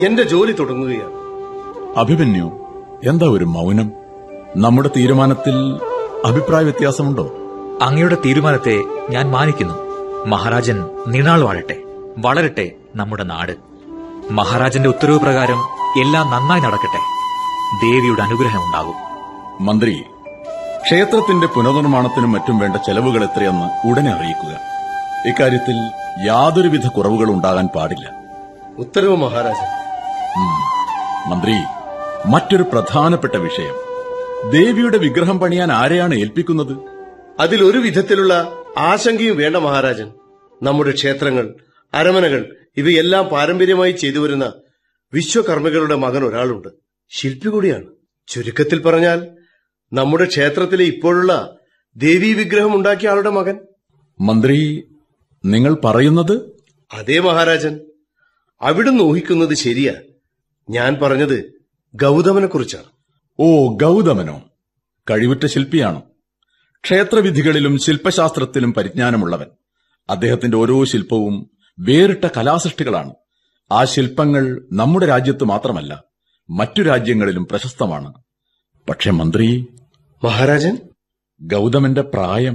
എന്റെ ജോലി തുടങ്ങുകയാണ് അഭിമന്യു എന്താ ഒരു മൗനം നമ്മുടെ തീരുമാനത്തിൽ അഭിപ്രായ വ്യത്യാസമുണ്ടോ അങ്ങയുടെ തീരുമാനത്തെ ഞാൻ മാനിക്കുന്നു മഹാരാജൻ നീണാൾ വാഴട്ടെ വളരട്ടെ നമ്മുടെ നാട് മഹാരാജന്റെ ഉത്തരവ് പ്രകാരം എല്ലാം നന്നായി നടക്കട്ടെ ദേവിയുടെ അനുഗ്രഹം ഉണ്ടാകും മന്ത്രി ക്ഷേത്രത്തിന്റെ പുനർനിർമ്മാണത്തിനും മറ്റും വേണ്ട ചെലവുകൾ എത്രയെന്ന് ഉടനെ അറിയിക്കുക ഇക്കാര്യത്തിൽ യാതൊരുവിധ കുറവുകളും ഉണ്ടാകാൻ പാടില്ല ഉത്തരവ് മഹാരാജൻ ഉം. മന്ത്രി മറ്റൊരു പ്രധാനപ്പെട്ട വിഷയം ദേവിയുടെ വിഗ്രഹം പണിയാൻ ആരെയാണ് ഏൽപ്പിക്കുന്നത് അതിലൊരു വിധത്തിലുള്ള ആശങ്കയും വേണ്ട മഹാരാജൻ നമ്മുടെ ക്ഷേത്രങ്ങൾ അരമനകൾ ഇവയെല്ലാം പാരമ്പര്യമായി ചെയ്തു വരുന്ന വിശ്വകർമ്മികളുടെ മകൻ ഒരാളുണ്ട് ശില്പി കൂടിയാണ് ചുരുക്കത്തിൽ പറഞ്ഞാൽ നമ്മുടെ ക്ഷേത്രത്തിലെ ഇപ്പോഴുള്ള ദേവീ വിഗ്രഹം ഉണ്ടാക്കിയ ആളുടെ മകൻ മന്ത്രി നിങ്ങൾ പറയുന്നത് അതേ മഹാരാജൻ അവിടുന്ന് ഊഹിക്കുന്നത് ശരിയാ ഞാൻ പറഞ്ഞത് ഗൗതമനെ കുറിച്ചാണ് ഓ ഗൗതമനോ കഴിവുറ്റ ശില്പിയാണോ ക്ഷേത്രവിധികളിലും ശില്പശാസ്ത്രത്തിലും പരിജ്ഞാനമുള്ളവൻ അദ്ദേഹത്തിന്റെ ഓരോ ശില്പവും വേറിട്ട കലാസൃഷ്ടികളാണ് ആ ശില്പങ്ങൾ നമ്മുടെ രാജ്യത്ത് മാത്രമല്ല മറ്റു രാജ്യങ്ങളിലും പ്രശസ്തമാണ് പക്ഷെ മന്ത്രി മഹാരാജൻ ഗൗതമന്റെ പ്രായം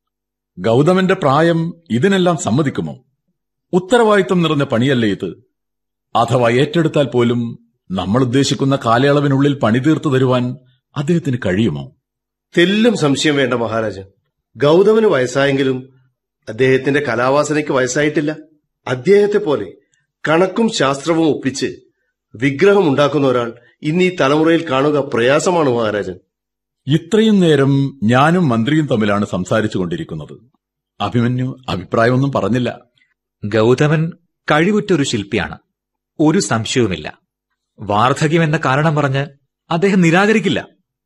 ഗൗതമന്റെ പ്രായം ഇതിനെല്ലാം സമ്മതിക്കുമോ ഉത്തരവാദിത്വം നിറഞ്ഞ പണിയല്ലേ ഇത് അഥവാ ഏറ്റെടുത്താൽ പോലും നമ്മൾ ഉദ്ദേശിക്കുന്ന കാലയളവിനുള്ളിൽ പണി തീർത്തു തരുവാൻ അദ്ദേഹത്തിന് കഴിയുമോ തെല്ലും സംശയം വേണ്ട മഹാരാജൻ ഗൗതമന് വയസ്സായെങ്കിലും അദ്ദേഹത്തിന്റെ കലാവാസനയ്ക്ക് വയസ്സായിട്ടില്ല അദ്ദേഹത്തെ പോലെ കണക്കും ശാസ്ത്രവും ഒപ്പിച്ച് വിഗ്രഹം ഉണ്ടാക്കുന്ന ഒരാൾ ഇന്ന് ഈ തലമുറയിൽ കാണുക പ്രയാസമാണ് മഹാരാജൻ ഇത്രയും നേരം ഞാനും മന്ത്രിയും തമ്മിലാണ് സംസാരിച്ചുകൊണ്ടിരിക്കുന്നത് അഭിമന്യു അഭിപ്രായമൊന്നും പറഞ്ഞില്ല ഗൗതമൻ കഴിവുറ്റൊരു ശില്പിയാണ് ഒരു സംശയവുമില്ല വാർദ്ധക്യം എന്ന കാരണം പറഞ്ഞ് അദ്ദേഹം നിരാകരിക്കില്ല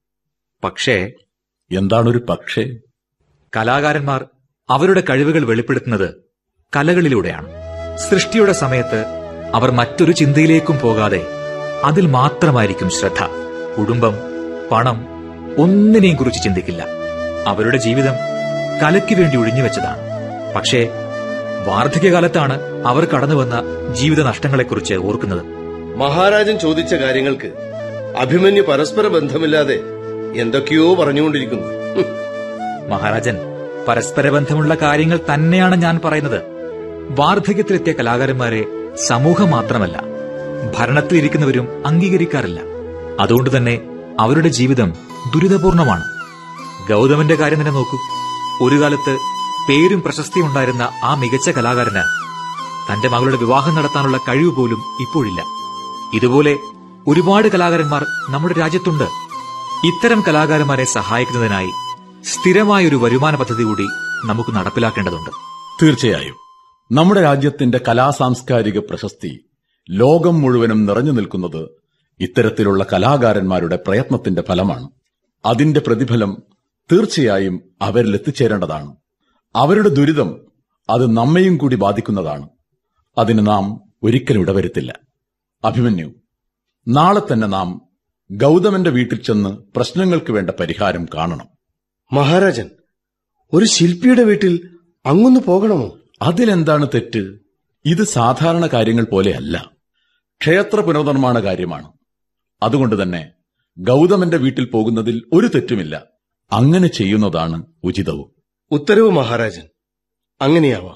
പക്ഷേ എന്താണൊരു പക്ഷേ കലാകാരന്മാർ അവരുടെ കഴിവുകൾ വെളിപ്പെടുത്തുന്നത് കലകളിലൂടെയാണ് സൃഷ്ടിയുടെ സമയത്ത് അവർ മറ്റൊരു ചിന്തയിലേക്കും പോകാതെ അതിൽ മാത്രമായിരിക്കും ശ്രദ്ധ കുടുംബം പണം ഒന്നിനെയും കുറിച്ച് ചിന്തിക്കില്ല അവരുടെ ജീവിതം കലയ്ക്ക് വേണ്ടി ഒഴിഞ്ഞുവെച്ചതാണ് പക്ഷേ വാർദ്ധക്യകാലത്താണ് അവർ കടന്നുവന്ന ജീവിത നഷ്ടങ്ങളെക്കുറിച്ച് ഓർക്കുന്നത് മഹാരാജൻ ചോദിച്ച കാര്യങ്ങൾക്ക് അഭിമന്യു പരസ്പര ബന്ധമില്ലാതെ എന്തൊക്കെയോ പറഞ്ഞുകൊണ്ടിരിക്കുന്നു ഹും. മഹാരാജൻ പരസ്പര ബന്ധമുള്ള കാര്യങ്ങൾ തന്നെയാണ് ഞാൻ പറയുന്നത് വാർദ്ധക്യത്തിലെത്തിയ കലാകാരന്മാരെ സമൂഹം മാത്രമല്ല ഭരണത്തിലിരിക്കുന്നവരും അംഗീകരിക്കാറില്ല അതുകൊണ്ട് തന്നെ അവരുടെ ജീവിതം ദുരിതപൂർണമാണ് ഗൗതമന്റെ കാര്യം തന്നെ നോക്കൂ ഒരു കാലത്ത് പേരും പ്രശസ്തിയും ഉണ്ടായിരുന്ന ആ മികച്ച കലാകാരന് തന്റെ മകളുടെ വിവാഹം നടത്താനുള്ള കഴിവ് പോലും ഇപ്പോഴില്ല ഇതുപോലെ ഒരുപാട് കലാകാരന്മാർ നമ്മുടെ രാജ്യത്തുണ്ട് ഇത്തരം കലാകാരന്മാരെ സഹായിക്കുന്നതിനായി സ്ഥിരമായൊരു വരുമാന പദ്ധതി കൂടി നമുക്ക് നടപ്പിലാക്കേണ്ടതുണ്ട് തീർച്ചയായും നമ്മുടെ രാജ്യത്തിന്റെ കലാസാംസ്കാരിക പ്രശസ്തി ലോകം മുഴുവനും നിറഞ്ഞു നിൽക്കുന്നത് ഇത്തരത്തിലുള്ള കലാകാരന്മാരുടെ പ്രയത്നത്തിന്റെ ഫലമാണ് അതിന്റെ പ്രതിഫലം തീർച്ചയായും അവരിൽ എത്തിച്ചേരേണ്ടതാണ് അവരുടെ ദുരിതം അത് നമ്മയും കൂടി ബാധിക്കുന്നതാണ് അതിന് നാം ഒരിക്കലും ഇടവരുത്തില്ല അഭിമന്യു നാളെ തന്നെ നാം ഗൗതമന്റെ വീട്ടിൽ ചെന്ന് പ്രശ്നങ്ങൾക്ക് വേണ്ട പരിഹാരം കാണണം മഹാരാജൻ ഒരു ശില്പിയുടെ വീട്ടിൽ അങ്ങൊന്ന് പോകണമോ അതിലെന്താണ് തെറ്റ് ഇത് സാധാരണ കാര്യങ്ങൾ പോലെയല്ല ക്ഷേത്ര പുനർനിർമ്മാണ കാര്യമാണ് അതുകൊണ്ട് തന്നെ ഗൗതമന്റെ വീട്ടിൽ പോകുന്നതിൽ ഒരു തെറ്റുമില്ല അങ്ങനെ ചെയ്യുന്നതാണ് ഉചിതവും ഉത്തരവ് മഹാരാജൻ അങ്ങനെയാവാം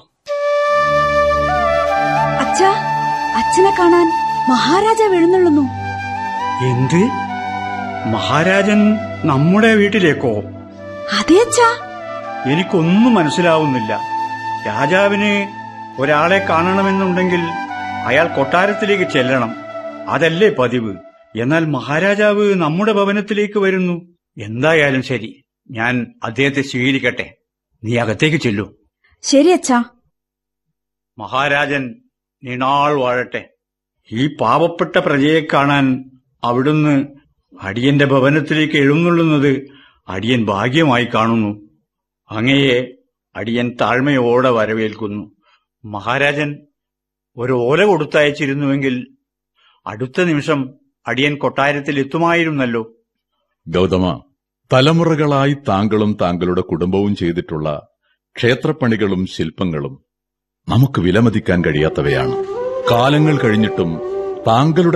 അച്ഛാ അച്ഛനെ കാണാൻ മഹാരാജാവ് എഴുന്നള്ളുന്നു എന്ത് മഹാരാജൻ നമ്മുടെ വീട്ടിലേക്കോ അതെ അച്ഛാ എനിക്കൊന്നും മനസ്സിലാവുന്നില്ല രാജാവിന് ഒരാളെ കാണണമെന്നുണ്ടെങ്കിൽ അയാൾ കൊട്ടാരത്തിലേക്ക് ചെല്ലണം അതല്ലേ പതിവ് എന്നാൽ മഹാരാജാവ് നമ്മുടെ ഭവനത്തിലേക്ക് വരുന്നു എന്തായാലും ശരി ഞാൻ അദ്ദേഹത്തെ സ്വീകരിക്കട്ടെ നീ അകത്തേക്ക് ചെല്ലൂ ശരി അച്ഛാ മഹാരാജൻ നീണാൾ വാഴട്ടെ ഈ പാവപ്പെട്ട പ്രജയെ കാണാൻ അവിടുന്ന് അടിയന്റെ ഭവനത്തിലേക്ക് എഴുന്നള്ളുന്നത് അടിയൻ ഭാഗ്യമായി കാണുന്നു അങ്ങയെ അടിയൻ താഴ്മയോടെ വരവേൽക്കുന്നു മഹാരാജൻ ഒരു ഓല കൊടുത്തയച്ചിരുന്നുവെങ്കിൽ അടുത്ത നിമിഷം അടിയൻ കൊട്ടാരത്തിൽ എത്തുമായിരുന്നല്ലോ ഗൗതമ തലമുറകളായി താങ്കളും താങ്കളുടെ കുടുംബവും ചെയ്തിട്ടുള്ള ക്ഷേത്രപ്പണികളും ശില്പങ്ങളും നമുക്ക് വിലമതിക്കാൻ കഴിയാത്തവയാണ് കാലങ്ങൾ കഴിഞ്ഞിട്ടും താങ്കളുടെ